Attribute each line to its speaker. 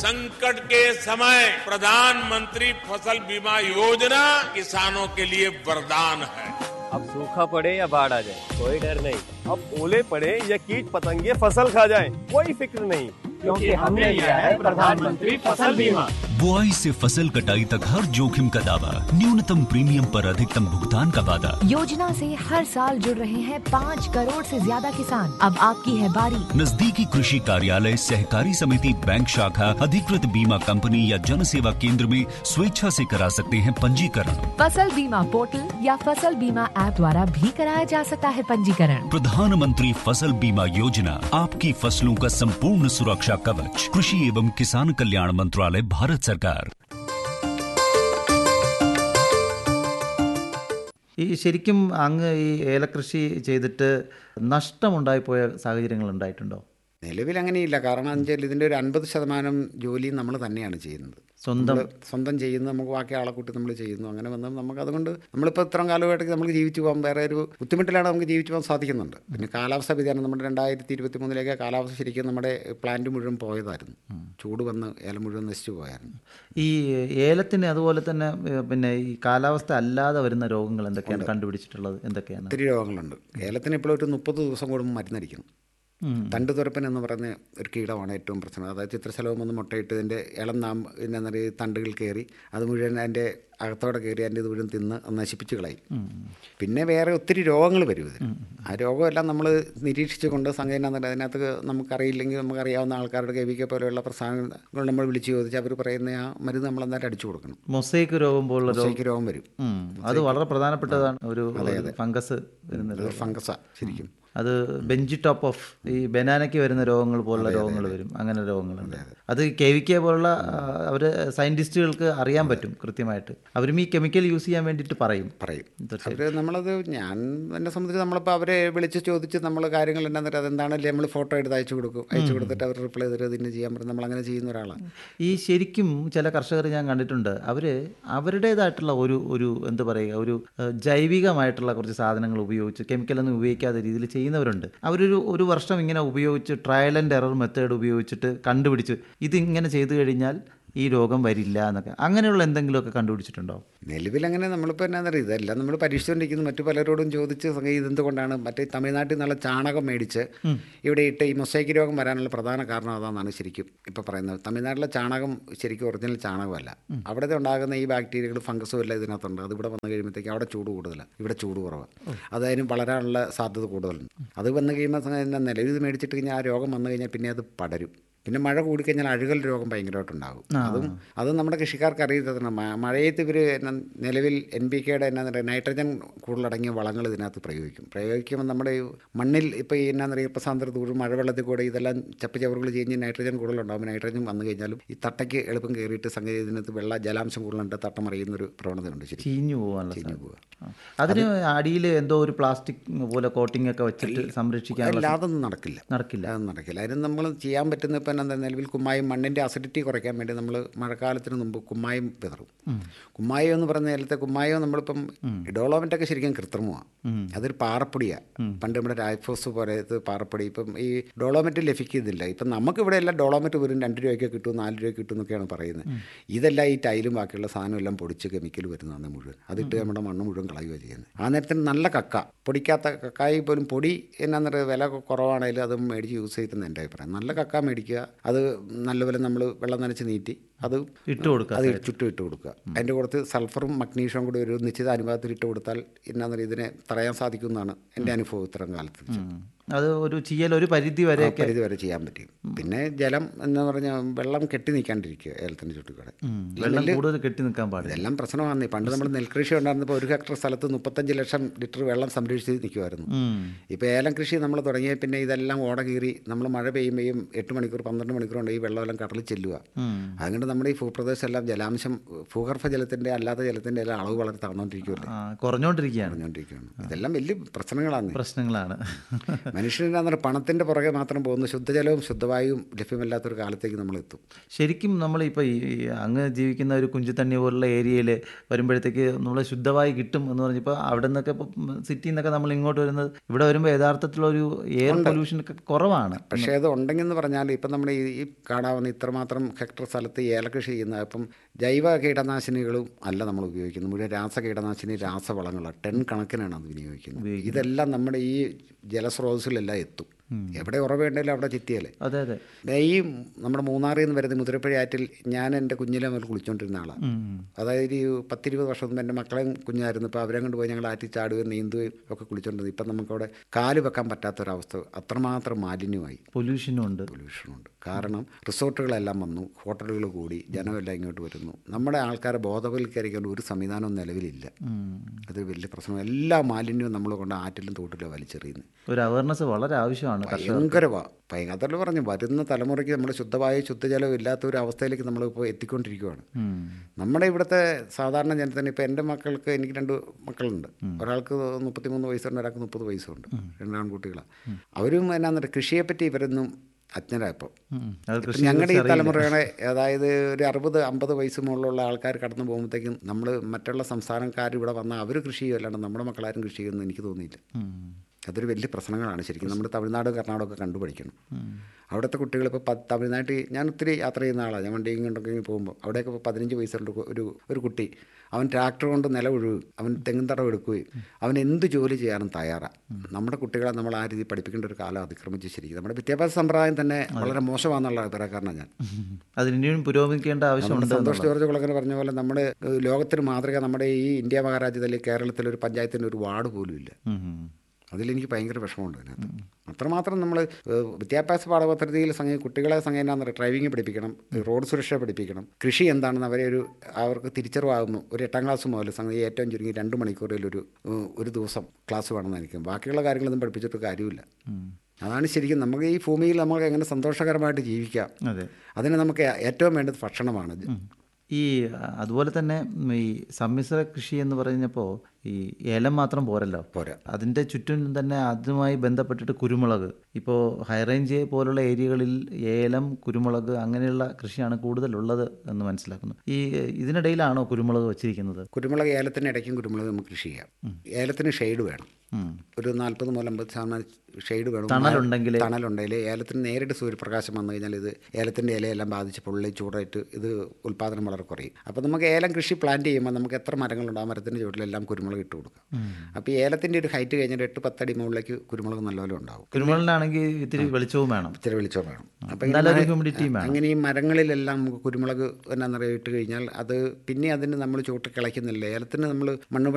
Speaker 1: संकट के समय प्रधानमंत्री फसल बीमा योजना किसानों के लिए वरदान है
Speaker 2: अब सूखा पड़े या बाढ़ आ जाए कोई डर नहीं
Speaker 3: अब ओले पड़े या कीट पतंगे फसल खा जाए कोई फिक्र नहीं
Speaker 2: क्योंकि हमने लिया है प्रधानमंत्री फसल बीमा
Speaker 4: बुआई से फसल कटाई तक हर जोखिम का दावा न्यूनतम प्रीमियम पर अधिकतम भुगतान का वादा
Speaker 5: योजना से हर साल जुड़ रहे हैं पाँच करोड़ से ज्यादा किसान अब आपकी है बारी
Speaker 4: नजदीकी कृषि कार्यालय सहकारी समिति बैंक शाखा अधिकृत बीमा कंपनी या जन सेवा केंद्र में स्वेच्छा से करा सकते हैं पंजीकरण
Speaker 5: फसल बीमा पोर्टल या फसल बीमा ऐप द्वारा भी कराया जा सकता है पंजीकरण
Speaker 4: प्रधानमंत्री फसल बीमा योजना आपकी फसलों का संपूर्ण सुरक्षा कवच कृषि एवं किसान कल्याण मंत्रालय भारत सरकार
Speaker 6: ഈ ശരിക്കും അങ്ങ് ഈ ഏലകൃഷി ചെയ്തിട്ട് നഷ്ടമുണ്ടായിപ്പോയ സാഹചര്യങ്ങൾ ഉണ്ടായിട്ടുണ്ടോ
Speaker 7: നിലവിൽ അങ്ങനെയില്ല കാരണം എന്നുവെച്ചാൽ ഇതിൻ്റെ ഒരു അൻപത് ശതമാനം ജോലി നമ്മൾ തന്നെയാണ് ചെയ്യുന്നത്
Speaker 6: സ്വന്തം
Speaker 7: നമ്മള് സ്വന്തം ചെയ്യുന്നു നമുക്ക് ബാക്കി ആളെ കൂട്ടി നമ്മൾ ചെയ്യുന്നു അങ്ങനെ വന്ന് നമുക്ക് അതുകൊണ്ട് നമ്മളിപ്പോൾ ഇത്രയും കാലമായിട്ട് നമുക്ക് ജീവിച്ചു പോകാൻ വേറെ ഒരു ബുദ്ധിമുട്ടിലാണ് നമുക്ക് ജീവിച്ചു പോകാൻ സാധിക്കുന്നുണ്ട് പിന്നെ കാലാവസ്ഥ വ്യതിയാനം നമ്മുടെ രണ്ടായിരത്തി ഇരുപത്തി മൂന്നിലേക്ക് കാലാവസ്ഥ ശരിക്കും നമ്മുടെ പ്ലാന്റ് മുഴുവൻ പോയതായിരുന്നു ചൂട് വന്ന് ഏലം മുഴുവൻ നശിച്ചു പോയായിരുന്നു
Speaker 6: ഈ ഏലത്തിന് അതുപോലെ തന്നെ ഏ, പിന്നെ ഈ കാലാവസ്ഥ അല്ലാതെ വരുന്ന രോഗങ്ങൾ എന്തൊക്കെയാണ് കണ്ടുപിടിച്ചിട്ടുള്ളത് എന്തൊക്കെയാണ്
Speaker 7: ഒത്തിരി രോഗങ്ങളുണ്ട് ഏലത്തിന് ഇപ്പോൾ ഒരു മുപ്പത് ദിവസം കൂടുമ്പോൾ മരുന്നടിക്കണം തണ്ട് തുരപ്പൻ എന്ന് പറയുന്ന ഒരു കീടമാണ് ഏറ്റവും പ്രശ്നം അതായത് ചിത്രശലഭം വന്ന് മുട്ടയിട്ട് ഇതിൻ്റെ ഇളം നാം എന്താ പറയുക തണ്ടുകൾ കയറി അത് മുഴുവൻ അതിൻ്റെ അകത്തോടെ കയറി അതിൻ്റെ ഇത് മുഴുവൻ തിന്ന് അത് നശിപ്പിച്ച് കളയും പിന്നെ വേറെ ഒത്തിരി രോഗങ്ങൾ വരും ഇതിന് ആ രോഗമെല്ലാം നമ്മൾ നിരീക്ഷിച്ച് കൊണ്ട് സംഗതി എന്നാന്ന് അതിനകത്ത് നമുക്കറിയില്ലെങ്കിൽ നമുക്കറിയാവുന്ന ആൾക്കാരുടെ കെ വി കെ പോലെയുള്ള പ്രസ്ഥാനങ്ങൾ നമ്മൾ വിളിച്ച് ചോദിച്ചാൽ അവർ പറയുന്ന ആ മരുന്ന് നമ്മൾ എന്തായാലും അടിച്ചു കൊടുക്കണം
Speaker 6: മൊസൈക്ക് രോഗം പോലുള്ള രോഗം
Speaker 7: മൊസൈക്ക് രോഗം വരും
Speaker 6: ഉം. അത് വളരെ പ്രധാനപ്പെട്ടതാണ് ഒരു ഫംഗസ് വരുന്ന
Speaker 7: അത്
Speaker 6: രോഗം
Speaker 7: ഫംഗസാ ശരിക്കും
Speaker 6: അത് ബെഞ്ചി ടോപ്പ് ഓഫ് ഈ ബനാനയ്ക്ക് വരുന്ന രോഗങ്ങൾ പോലുള്ള രോഗങ്ങൾ വരും അങ്ങനെ രോഗങ്ങളുണ്ട് അത് കെ വി കെ പോലുള്ള അവർ സയൻറ്റിസ്റ്റുകൾക്ക് അറിയാൻ പറ്റും കൃത്യമായിട്ട് അവരും ഈ കെമിക്കൽ യൂസ് ചെയ്യാൻ വേണ്ടിയിട്ട് പറയും
Speaker 7: പറയും
Speaker 6: തീർച്ചയായും.
Speaker 7: അവർ നമ്മളത് ഞാൻ എന്നെ സംബന്ധിച്ച് നമ്മളിപ്പോൾ അവരെ വിളിച്ച് ചോദിച്ച് നമ്മൾ കാര്യങ്ങൾ എന്താണെന്ന് വെച്ചാൽ അതെന്താണല്ലേ നമ്മൾ ഫോട്ടോ എടുത്ത് അയച്ചു കൊടുക്കും അയച്ചു കൊടുത്തിട്ട് അവർ റിപ്ലൈ തരും ഇതിന് ചെയ്യാൻ പറ്റും നമ്മൾ അങ്ങനെ ചെയ്യുന്ന ഒരാളാണ്
Speaker 6: ഈ ശരിക്കും ചില കർഷകർ ഞാൻ കണ്ടിട്ടുണ്ട് അവർ അവരുടേതായിട്ടുള്ള ഒരു ഒരു എന്താ പറയുക ഒരു ഏഹ്, ജൈവികമായിട്ടുള്ള കുറച്ച് സാധനങ്ങൾ ഉപയോഗിച്ച് കെമിക്കലൊന്നും ഉപയോഗിക്കാത്ത രീതിയിൽ ചെയ്യുന്നവരുണ്ട് അവരൊരു ഒരു വർഷം ഇങ്ങനെ ഉപയോഗിച്ച് ട്രയൽ ആൻഡ് എറർ മെത്തേഡ് ഉപയോഗിച്ചിട്ട് കണ്ടുപിടിച്ച് ഇതിങ്ങനെ ചെയ്തു കഴിഞ്ഞാൽ ഈ രോഗം വരില്ല എന്നൊക്കെ അങ്ങനെയുള്ള എന്തെങ്കിലുമൊക്കെ കണ്ടുപിടിച്ചിട്ടുണ്ടോ
Speaker 7: നിലവിൽ അങ്ങനെ നമ്മളിപ്പോൾ എന്നാ പറയുക ഇതെല്ലാം നമ്മൾ പരീക്ഷിച്ചുകൊണ്ടിരിക്കുന്നു മറ്റു പലരോടും ചോദിച്ച് സംഗതി ഇതെന്തുകൊണ്ടാണ് മറ്റേ തമിഴ്നാട്ടിൽ നിന്നുള്ള ചാണകം മേടിച്ച് ഇവിടെ ഇട്ട് ഈ മൊസൈക്ക് രോഗം വരാനുള്ള പ്രധാന കാരണം അതാണെന്നാണ് ശരിക്കും ഇപ്പോൾ പറയുന്നത് തമിഴ്നാട്ടിലെ ചാണകം ശരിക്കും ഒറിജിനൽ ചാണകമല്ല അവിടെ ഉണ്ടാകുന്ന ഈ ബാക്ടീരിയകൾ ഫംഗസും എല്ലാം ഇതിനകത്തുണ്ട് അത് ഇവിടെ വന്നു കഴിയുമ്പോഴത്തേക്ക് അവിടെ ചൂട് കൂടുതലാണ് ഇവിടെ ചൂട് കുറവാണ് അത് അതിന് വളരാനുള്ള സാധ്യത കൂടുതലുണ്ട് അത് വന്നു കഴിയുമ്പോൾ സംഗതി എന്നാ നിലവിൽ ഇത് മേടിച്ചിട്ട് കഴിഞ്ഞാൽ ആ രോഗം വന്നു കഴിഞ്ഞാൽ പിന്നെ അത് പടരും പിന്നെ മഴ കൂടിക്കഴിഞ്ഞാൽ അഴുകൽ രോഗം ഭയങ്കരമായിട്ടുണ്ടാകും അതും അതും നമ്മുടെ കൃഷിക്കാർക്ക് അറിയുന്നതാണ് മ- മഴയത്ത് ഇവർ നിലവിൽ എൻ പി കെയുടെ എന്നാ പറയുക നൈട്രജൻ കൂടുതലടങ്ങിയ വളങ്ങൾ ഇതിനകത്ത് പ്രയോഗിക്കും പ്രയോഗിക്കുമ്പോൾ നമ്മുടെ ഈ മണ്ണിൽ ഇപ്പോൾ ഈ എന്നാ പറയുക ഇപ്പോൾ സാന്ദ്രത കൂടും മഴവെള്ളത്തിൽ കൂടെ ഇതെല്ലാം ചപ്പുചവറുകൾ ചെയ്യുന്ന നൈട്രജൻ കൂടുതലുണ്ടാകും നൈട്രജൻ വന്നു കഴിഞ്ഞാലും ഈ തട്ടയ്ക്ക് എളുപ്പം കയറിയിട്ട് സംഗതി ഇതിനകത്ത് വെള്ള ജലാംശം കൂടുതലുണ്ട് തട്ടം അറിയുന്നൊരു പ്രവണതയുണ്ട് ശരി
Speaker 6: ചീഞ്ഞു പോകാനുള്ള
Speaker 7: ചീഞ്ഞു
Speaker 6: സാധ്യത.
Speaker 7: പോവുക.
Speaker 6: ആ. അതിന് അടിയിൽ എന്തോ ഒരു പ്ലാസ്റ്റിക് പോലെ കോട്ടിംഗ് ഒക്കെ വെച്ചിട്ട് സംരക്ഷിക്കാനുള്ള
Speaker 7: അല്ല അതൊന്നും നടക്കില്ല
Speaker 6: നടക്കില്ല
Speaker 7: അതൊന്നും നടക്കില്ല അതിന് നമ്മൾ ചെയ്യാൻ പറ്റുന്ന ഇപ്പം എന്താ നിലവിൽ കുമ്മായം മണ്ണിൻ്റെ അസിഡിറ്റി കുറയ്ക്കാൻ വേണ്ടി നമ്മൾ മഴക്കാലത്തിന് മുമ്പ് കുമ്മായം വിതറും കുമ്മായം എന്ന് പറഞ്ഞ നേരത്തെ കുമ്മായം നമ്മളിപ്പം ഡോളോമെൻ്റൊക്കെ ശരിക്കും കൃത്രിമമാണ് അതൊരു പാറപ്പൊടിയാണ് പണ്ട് നമ്മുടെ രാജ്ഫോസ് പോലെ ഇത് പാറപ്പൊടി ഇപ്പം ഈ ഡോളോമെറ്റ് ലഭിക്കുന്നില്ല ഇപ്പം നമുക്ക് ഇവിടെ എല്ലാം ഡോളോമെറ്റ് വെറും രണ്ട് രൂപയ്ക്ക് കിട്ടും നാല് രൂപയ്ക്ക് കിട്ടും എന്നൊക്കെയാണ് പറയുന്നത് ഇതെല്ലാം ഈ ടൈലും ബാക്കിയുള്ള സാധനം എല്ലാം പൊടിച്ച് കെമിക്കൽ വരുന്നതാണ് മുഴുവൻ അതിട്ട് നമ്മുടെ മണ്ണ് മുഴുവൻ കളയുക ചെയ്യുന്നത് ആ നേരത്തിന് നല്ല കക്ക പൊടിക്കാത്ത കക്കായി പോലും പൊടി എന്നാന്ന് പറയുക വില കുറവാണെങ്കിലും അത് മേടിച്ച് യൂസ് ചെയ്യുന്ന എൻ്റെ അഭിപ്രായം നല്ല കക്ക മേടിക്കുക അത് നല്ലപോലെ നമ്മൾ വെള്ളം നനച്ച് നീറ്റി അത്
Speaker 6: ഇട്ട് കൊടുക്കുക
Speaker 7: അത് ചുറ്റും ഇട്ട് കൊടുക്കുക അതിൻ്റെ പുറത്ത് സൾഫറും മഗ്നീഷ്യവും കൂടി ഒരു നിശ്ചിത അനുപാതത്തിൽ ഇട്ട് കൊടുത്താൽ എന്നാന്ന് പറയുക ഇതിനെ തടയാൻ സാധിക്കുമെന്നാണ് എൻ്റെ അനുഭവം ഇത്തരം കാലത്ത് വെച്ച്.
Speaker 6: അത് ഒരു ചെയ്യൽ ഒരു പരിധി
Speaker 7: ആ
Speaker 6: വരെയൊക്കെ
Speaker 7: പരിധി വരെ ചെയ്യാൻ പറ്റും പിന്നെ ജലം എന്ന് പറഞ്ഞാൽ വെള്ളം കെട്ടി നിൽക്കാണ്ടിരിക്കുക ഏലത്തിൻ്റെ ചുറ്റുകൂടെ
Speaker 6: വെള്ളം കൂടുതൽ കെട്ടി നിൽക്കാൻ പാടില്ല
Speaker 7: ഇതെല്ലാം പ്രശ്നമാണ് പണ്ട് നമ്മൾ നെൽകൃഷി ഉണ്ടായിരുന്നപ്പോൾ ഒരു ഹെക്ടർ സ്ഥലത്ത് മുപ്പത്തഞ്ച് ലക്ഷം ലിറ്റർ വെള്ളം സംരക്ഷിച്ച് നിൽക്കുമായിരുന്നു ഇപ്പോൾ ഏലം കൃഷി നമ്മൾ തുടങ്ങിയ പിന്നെ ഇതെല്ലാം ഓട കീറി നമ്മൾ മഴ പെയ്യുമ്പോഴും എട്ട് മണിക്കൂർ പന്ത്രണ്ട് മണിക്കൂർ കൊണ്ട് ഈ വെള്ളമെല്ലാം കടലിൽ ചെല്ലുക അതുകൊണ്ട് നമ്മുടെ ഈ ഭൂപ്രദേശം എല്ലാം ജലാംശം ഭൂഗർഭ ജലത്തിൻ്റെ അല്ലാത്ത ജലത്തിൻ്റെ എല്ലാം അളവ് വളരെ താഴ്ന്നുകൊണ്ടിരിക്കുമല്ലേ
Speaker 6: ആ, കുറഞ്ഞുകൊണ്ടിരിക്കുകയാണ്
Speaker 7: പറഞ്ഞുകൊണ്ടിരിക്കുകയാണ് ഇതെല്ലാം വലിയ പ്രശ്നങ്ങളാണ്
Speaker 6: പ്രശ്നങ്ങളാണ്
Speaker 7: മനുഷ്യൻ്റെ പണത്തിൻ്റെ പുറകെ മാത്രം പോകുന്ന ശുദ്ധജലവും ശുദ്ധവായുവും ലഭ്യമല്ലാത്തൊരു കാലത്തേക്ക് നമ്മൾ എത്തും
Speaker 6: ശരിക്കും നമ്മളിപ്പോൾ ഈ ഈ അങ്ങ് ജീവിക്കുന്ന ഒരു കുഞ്ചിത്തണ്ണി പോലുള്ള ഏരിയയിൽ വരുമ്പോഴത്തേക്ക് നമ്മൾ ശുദ്ധമായി കിട്ടും എന്ന് പറഞ്ഞപ്പോൾ അവിടെ നിന്നൊക്കെ ഇപ്പം സിറ്റിയിൽ നിന്നൊക്കെ നമ്മൾ ഇങ്ങോട്ട് വരുന്നത് ഇവിടെ വരുമ്പോൾ യഥാർത്ഥത്തിലൊരു എയർ പൊല്യൂഷൻ ഒക്കെ കുറവാണ്
Speaker 7: പക്ഷേ അത് ഉണ്ടെങ്കിൽ എന്ന് പറഞ്ഞാൽ ഇപ്പം നമ്മൾ ഈ ഈ കാണാവുന്ന ഇത്രമാത്രം ഹെക്ടർ സ്ഥലത്ത് ഏലകൃഷി ചെയ്യുന്ന ഇപ്പം ജൈവ കീടനാശിനികളും അല്ല നമ്മൾ ഉപയോഗിക്കുന്നത് മുഴുവൻ രാസ കീടനാശിനി രാസവളങ്ങളാണ് ടൺ കണക്കിനാണ് അത് വിനിയോഗിക്കുന്നത് ഇതെല്ലാം നമ്മുടെ ഈ ജലസ്രോതസ്സിലെല്ലാം എത്തും എവിടെ ഉറവേണ്ടെങ്കിലും അവിടെ ചിറ്റിയല്ലേ
Speaker 6: അതെ അതെ
Speaker 7: ദേ ഈ നമ്മുടെ മൂന്നാറിൽ നിന്ന് വരുന്ന മുതിരപ്പുഴ ആറ്റിൽ ഞാൻ എൻ്റെ കുഞ്ഞിലെ മുതൽ കുളിച്ചുകൊണ്ടിരുന്ന ആളാണ് അതായത് ഈ പത്തിരുപത് വർഷം മുമ്പ് എൻ്റെ മക്കളെയും കുഞ്ഞായിരുന്നു ഇപ്പോൾ അവരെ കൊണ്ട് പോയി ഞങ്ങൾ ആറ്റിൽ ചാടുകയും നീന്തുകയും ഒക്കെ കുളിച്ചുകൊണ്ടിരുന്നത് ഇപ്പം നമുക്കവിടെ കാല് വെക്കാൻ പറ്റാത്തൊരവസ്ഥ അത്രമാത്രം മാലിന്യമായി
Speaker 6: പൊല്യൂഷനും ഉണ്ട്
Speaker 7: പൊല്യൂഷനുണ്ട് കാരണം റിസോർട്ടുകളെല്ലാം വന്നു ഹോട്ടലുകൾ കൂടി ജനമെല്ലാം ഇങ്ങോട്ട് വരുന്നു നമ്മുടെ ആൾക്കാരെ ബോധവൽക്കരിക്കേണ്ട ഒരു സംവിധാനവും നിലവിലില്ല അത് വലിയ പ്രശ്നം എല്ലാ മാലിന്യവും നമ്മൾ കൊണ്ട് ആറ്റിലും തോട്ടിലും വലിച്ചെറിയുന്നു
Speaker 6: ഒരു അവയർനെസ് വളരെ ആവശ്യമാണ്
Speaker 7: ഭയങ്കരവാ ഭയങ്കര അതല്ല പറഞ്ഞു വരുന്ന തലമുറയ്ക്ക് നമ്മൾ ശുദ്ധമായ ശുദ്ധജലം ഇല്ലാത്ത ഒരു അവസ്ഥയിലേക്ക് നമ്മളിപ്പോൾ എത്തിക്കൊണ്ടിരിക്കുകയാണ് നമ്മുടെ ഇവിടുത്തെ സാധാരണ ജനത്തിന് ഇപ്പോൾ എൻ്റെ മക്കൾക്ക് എനിക്ക് രണ്ട് മക്കളുണ്ട് ഒരാൾക്ക് മുപ്പത്തിമൂന്ന് വയസ്സുണ്ട് ഒരാൾക്ക് മുപ്പത് വയസ്സുണ്ട് രണ്ട് ആൺകുട്ടികളാണ് അവരും എന്നാന്ന് കൃഷിയെപ്പറ്റി ഇവരൊന്നും അജ്ഞരായപ്പോൾ
Speaker 6: ഉം. അത്
Speaker 7: ഇപ്പം
Speaker 6: കൃഷി
Speaker 7: ഞങ്ങളുടെ ഈ തലമുറയുടെ അതായത് ഒരു അറുപത് അമ്പത് വയസ്സ് മുകളിലുള്ള ആൾക്കാർ കടന്നു പോകുമ്പോഴത്തേക്കും നമ്മൾ മറ്റുള്ള സംസ്ഥാനക്കാർ ഇവിടെ വന്നാൽ അവർ കൃഷി ചെയ്യുമല്ലാണ്ട് നമ്മുടെ മക്കളാരും കൃഷി ചെയ്യുമെന്ന് എനിക്ക് തോന്നിയില്ല അതൊരു വലിയ പ്രശ്നങ്ങളാണ് ശരിക്കും നമ്മൾ തമിഴ്നാട് കർണാടക കണ്ടുപഠിക്കണം അവിടുത്തെ കുട്ടികൾ ഇപ്പോൾ തമിഴ്നാട്ടിൽ ഞാൻ ഒത്തിരി യാത്ര ചെയ്യുന്ന ആളാണ് ഞാൻ വണ്ടിയും കൊണ്ടൊക്കെ പോകുമ്പോൾ അവിടെയൊക്കെ ഇപ്പോൾ പതിനഞ്ച് വയസ്സുള്ള ഒരു ഒരു കുട്ടി അവൻ ട്രാക്ടർ കൊണ്ട് നില ഉഴുകും അവൻ തെങ്ങും തടം എടുക്കുകയും അവൻ എന്ത് ജോലി ചെയ്യാനും തയ്യാറാണ് നമ്മുടെ കുട്ടികളെ നമ്മൾ ആ രീതി പഠിപ്പിക്കേണ്ട ഒരു കാലം അതിക്രമിച്ച് ശരിക്കും നമ്മുടെ വിദ്യാഭ്യാസ സമ്പ്രദായം തന്നെ വളരെ മോശമാണെന്നുള്ള അഭിപ്രായക്കാരനാണ് ഞാൻ
Speaker 6: അതിന് ഇനിയും പുരോഗമിക്കേണ്ട
Speaker 7: നമ്മുടെ
Speaker 6: ആവശ്യമുണ്ട്
Speaker 7: സന്തോഷ് ജോർജ് കുളങ്ങര പറഞ്ഞ പോലെ നമ്മുടെ ഏഹ്, ലോകത്തിന് മാതൃക നമ്മുടെ ഈ ഇന്ത്യ മഹാരാജ്യത്തിൽ കേരളത്തിൽ ഒരു പഞ്ചായത്തിൻ്റെ ഒരു വാർഡ് പോലും ഇല്ല
Speaker 6: ഉം, ഉം.
Speaker 7: അതിലെനിക്ക് ഭയങ്കര വിഷമമുണ്ട് അതിനകത്ത് അത്രമാത്രം നമ്മൾ വിദ്യാഭ്യാസ പാഠപദ്ധതിയിൽ സംഗതി കുട്ടികളെ സംഗതി എന്നാന്ന് ഡ്രൈവിംഗ് പഠിപ്പിക്കണം റോഡ് സുരക്ഷ പഠിപ്പിക്കണം കൃഷി എന്താണെന്ന് അവരെ ഒരു അവർക്ക് തിരിച്ചറിവാകുന്നു ഒരു എട്ടാം ക്ലാസ് മുതൽ സംഗതി ഏറ്റവും ചുരുങ്ങി രണ്ട് മണിക്കൂറിൽ ഒരു ഏഹ്, ഒരു ദിവസം ക്ലാസ് വേണമെന്ന് എനിക്ക് ബാക്കിയുള്ള കാര്യങ്ങളൊന്നും പഠിപ്പിച്ചിട്ട് കാര്യമില്ല അതാണ് ശരിക്കും നമുക്ക് ഈ ഭൂമിയിൽ നമുക്ക് എങ്ങനെ സന്തോഷകരമായിട്ട് ജീവിക്കാം
Speaker 6: അതെ
Speaker 7: അതിന് നമുക്ക് ഏറ്റവും വേണ്ടത് ഭക്ഷണമാണ്
Speaker 6: ഈ അ- അതുപോലെ തന്നെ ഉം, ഈ സമ്മിശ്ര കൃഷി എന്ന് പറഞ്ഞപ്പോൾ ഈ ഏലം മാത്രം പോരല്ലോ
Speaker 7: പോരാ.
Speaker 6: അതിൻ്റെ ചുറ്റും തന്നെ അതുമായി ബന്ധപ്പെട്ടിട്ട് കുരുമുളക് ഇപ്പോൾ ഹൈറേഞ്ച് പോലുള്ള ഏരിയകളിൽ ഏലം കുരുമുളക് അങ്ങനെയുള്ള കൃഷിയാണ് കൂടുതലുള്ളത് എന്ന് മനസ്സിലാക്കുന്നു ഈ ഇതിനിടയിലാണോ കുരുമുളക് വച്ചിരിക്കുന്നത്
Speaker 7: കുരുമുളക് ഏലത്തിന് ഇടയ്ക്കും കുരുമുളക് നമുക്ക് കൃഷി ചെയ്യാം ഏലത്തിന് ഷെയ്ഡ് വേണം
Speaker 6: ഉം.
Speaker 7: ഒരു നാൽപ്പത് മുതൽ അമ്പത് ശതമാനം ഷെയ്ഡ് വേണം
Speaker 6: തണലുണ്ടെങ്കിലേ-
Speaker 7: തണലുണ്ടെങ്കിൽ ഏലത്തിന് നേരിട്ട് സൂര്യപ്രകാശം വന്നു കഴിഞ്ഞാൽ ഇത് ഏലത്തിൻ്റെ ഇലയെല്ലാം ബാധിച്ച് പൊള്ളി ചൂടായിട്ട് ഇത് ഉൽപ്പാദനം വളരെ കുറയും അപ്പോൾ നമുക്ക് ഏലം കൃഷി പ്ലാന്റ് ചെയ്യുമ്പോൾ നമുക്ക് എത്ര മരങ്ങളുണ്ട് ആ മരത്തിൻ്റെ ചുവട്ടിലെല്ലാം കുരുമുളക് ഇട്ട് കൊടുക്കാം അപ്പോൾ ഈ ഏലത്തിൻ്റെ ഒരു ഹൈറ്റ് കഴിഞ്ഞാൽ എട്ട് പത്തടി മുകളിലേക്ക് കുരുമുളക് നല്ലപോലെ ഉണ്ടാവും
Speaker 6: കുരുമുളകിനാണെങ്കിൽ ഇത്തിരി വെളിച്ചവും വേണം
Speaker 7: ഇച്ചിരി വെളിച്ചം വേണം അപ്പോൾ
Speaker 6: എന്നാലും ഒരു humidity വേണം.
Speaker 7: അങ്ങനെ ഈ മരങ്ങളിലെല്ലാം നമുക്ക് കുരുമുളക് എന്നാ പറയുക ഇട്ട് കഴിഞ്ഞാൽ അത് പിന്നെ അതിന് നമ്മൾ ചൂട്ട് കിളയ്ക്കുന്നില്ല ഏലത്തിന് നമ്മൾ മണ്ണ്